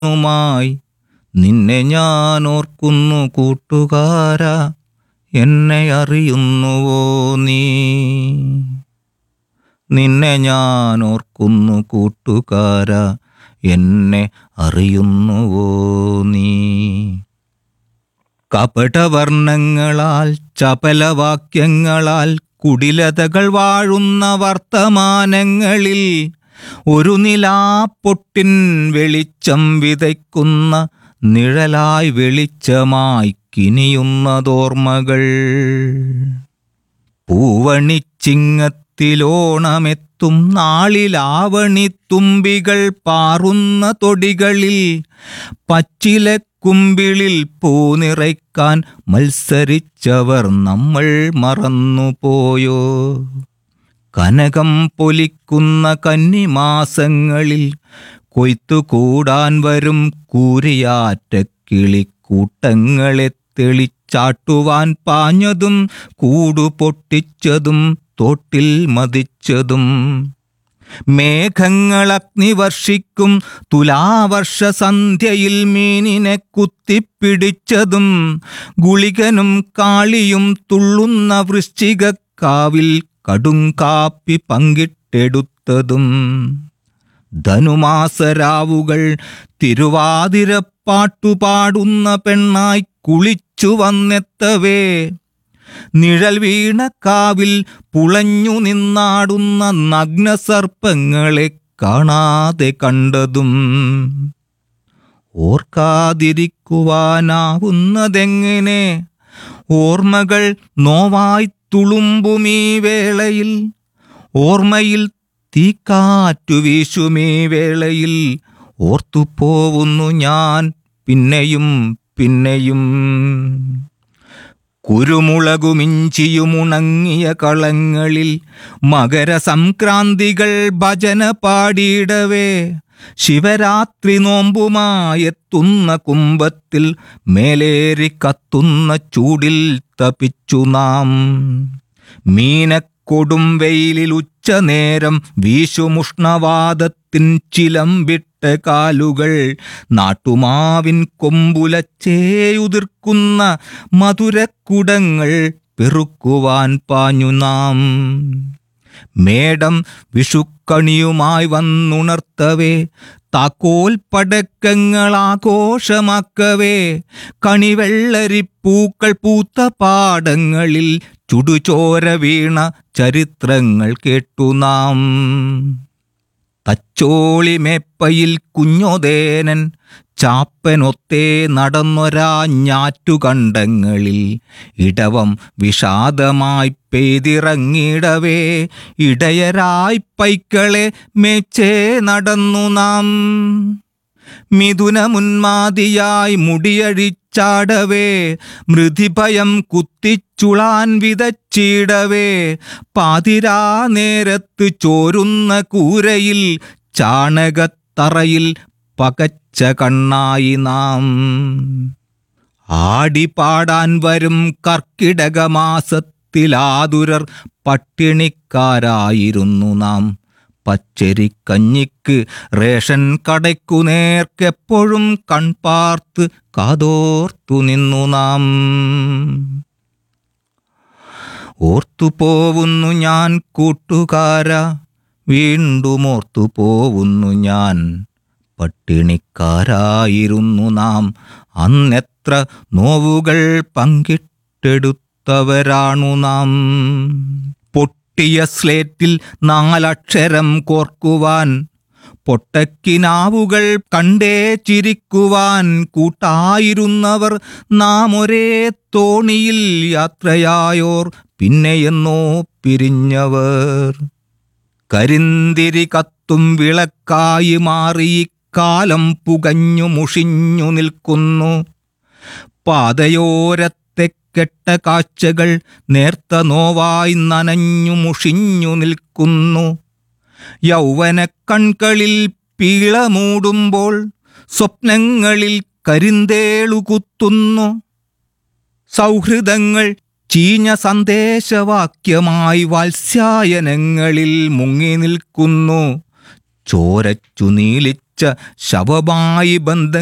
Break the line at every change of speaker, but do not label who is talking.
ുമായി നിന്നെ ഞാൻ ഓർക്കുന്നു കൂട്ടുകാരാ എന്നെ അറിയുന്നുവോ നീ നിന്നെ ഞാൻ ഓർക്കുന്നു കൂട്ടുകാരാ എന്നെ അറിയുന്നുവോ നീ കപടവർണ്ണങ്ങളാൽ ചപലവാക്യങ്ങളാൽ കുടിലതകൾ വാഴുന്ന വർത്തമാനങ്ങളിൽ ഒരു നിലാപ്പൊട്ടിൻ വെളിച്ചം വിതയ്ക്കുന്ന നിഴലായി വെളിച്ചമായി കിനിയുന്നതോർമ്മകൾ പൂവണിച്ചിങ്ങത്തിലോണമെത്തും നാളിലാവണിത്തുമ്പികൾ പാറുന്ന തൊടികളിൽ പച്ചില കുമ്പിളിൽ പൂനിറയ്ക്കാൻ മത്സരിച്ചവർ നമ്മൾ മറന്നുപോയോ കനകം പൊലിക്കുന്ന കന്നിമാസങ്ങളിൽ കൊയ്ത്തുകൂടാൻ വരും കൂരിയാറ്റ കിളിക്കൂട്ടങ്ങളെ തെളിച്ചാട്ടുവാൻ പാഞ്ഞതും കൂടു പൊട്ടിച്ചതും തോട്ടിൽ മതിച്ചതും മേഘങ്ങൾ അഗ്നി വർഷിക്കും തുലാവർഷ സന്ധ്യയിൽ മീനിനെ കുത്തിപ്പിടിച്ചതും ഗുളികനും കാളിയും തുള്ളുന്ന വൃശ്ചികക്കാവിൽ കടുങ്കാപ്പി പങ്കിട്ടെടുത്തതും ധനുമാസരാവുകൾ തിരുവാതിരപ്പാട്ടുപാടുന്ന പെണ്ണായി കുളിച്ചു വന്നെത്തവേ നിഴൽ വീണ കാവിൽ പുളഞ്ഞു നിന്നാടുന്ന നഗ്നസർപ്പങ്ങളെ കാണാതെ കണ്ടതും ഓർക്കാതിരിക്കുവാനാവുന്നതെങ്ങനെ ഓർമ്മകൾ നോവായി തുളുമ്പുമീ വേളയിൽ ഓർമ്മയിൽ തീക്കാറ്റു വീശുമീ വേളയിൽ ഓർത്തുപോവുന്നു ഞാൻ പിന്നെയും പിന്നെയും കുരുമുളകുമിഞ്ചിയുമുണങ്ങിയ കളങ്ങളിൽ മകരസംക്രാന്തികൾ ഭജന പാടിയിടവേ ശിവരാത്രി നോമ്പുമായെത്തുന്ന കുംഭത്തിൽ മേലേറി കത്തുന്ന ചൂടിൽ തപിച്ചു നാം മീനക്കൊടും വെയിലിൽ ഉച്ചനേരം വീശുമുഷ്ണവാദത്തിൻ ചിലമ്പിട്ട കാലുകൾ നാട്ടുമാവിൻ കൊമ്പുലച്ചേയുതിർക്കുന്ന മധുരക്കുടങ്ങൾ പെറുക്കുവാൻ പാഞ്ഞു നാം മേടം വിഷുക്കണിയുമായി വന്നുണർത്തവേ താക്കോൽ പടക്കങ്ങൾ ആഘോഷമാക്കവേ കണിവെള്ളരിപ്പൂക്കൾ പൂത്ത പാടങ്ങളിൽ ചുടുചോര വീണ ചരിത്രങ്ങൾ കേട്ടു നാം തച്ചോളി മേപ്പയിൽ കുഞ്ഞോദേനൻ ചാപ്പനൊത്തേ നടന്നൊരാ ഞാറ്റുകണ്ടങ്ങളിൽ ഇടവം വിഷാദമായി പെയ്തിറങ്ങിടവേ ഇടയരായി പൈക്കളെ മേച്ചേ നടന്നു നാം മിഥുനമുന്മാതിയായി മുടിയഴിച്ചാടവേ മൃതിഭയം കുത്തിച്ചുളാൻ വിതച്ചിടവേ പാതിരാ നേരത്ത് ചോരുന്ന കൂരയിൽ ചാണകത്തറയിൽ പകച്ച കണ്ണായി നാം ആടിപ്പാടാൻ വരും കർക്കിടക മാസത്തിലാതുരർ പട്ടിണിക്കാരായിരുന്നു നാം പച്ചരിക്കഞ്ഞിക്ക് റേഷൻ കടയ്ക്കു നേർക്കെപ്പോഴും കൺപാർത്ത് കാതോർത്തു നിന്നു നാം ഓർത്തു പോവുന്നു ഞാൻ കൂട്ടുകാര വീണ്ടും ഓർത്തു പോവുന്നു ഞാൻ പട്ടിണിക്കാരായിരുന്നു നാം അന്നെത്ര നോവുകൾ പങ്കിട്ടെടുത്തവരാണു നാം പൊട്ടിയ സ്ലേറ്റിൽ നാലക്ഷരം കോർക്കുവാൻ പൊട്ടക്കിനാവുകൾ കണ്ടേ ചിരിക്കുവാൻ കൂട്ടായിരുന്നവർ നാം ഒരേ തോണിയിൽ യാത്രയായോർ പിന്നെയെന്നോ പിരിഞ്ഞവർ കരിന്തിരി കത്തും വിളക്കായി മാറി കാലം പുകഞ്ഞു മുഷിഞ്ഞു നിൽക്കുന്നു പാതയോരത്തെ കെട്ട കാഴ്ചകൾ നേർത്ത നോവായി നനഞ്ഞു മുഷിഞ്ഞു നിൽക്കുന്നു യൗവന കൺകളിൽ പീള മൂടുമ്പോൾ സ്വപ്നങ്ങളിൽ കരിന്തേളു കുത്തുന്നു സൗഹൃദങ്ങൾ ചീഞ്ഞ സന്ദേശവാക്യമായി വാത്സ്യായനങ്ങളിൽ മുങ്ങി നിൽക്കുന്നു ചോരച്ചു നീലിച്ച ശവമായി ബന്ധ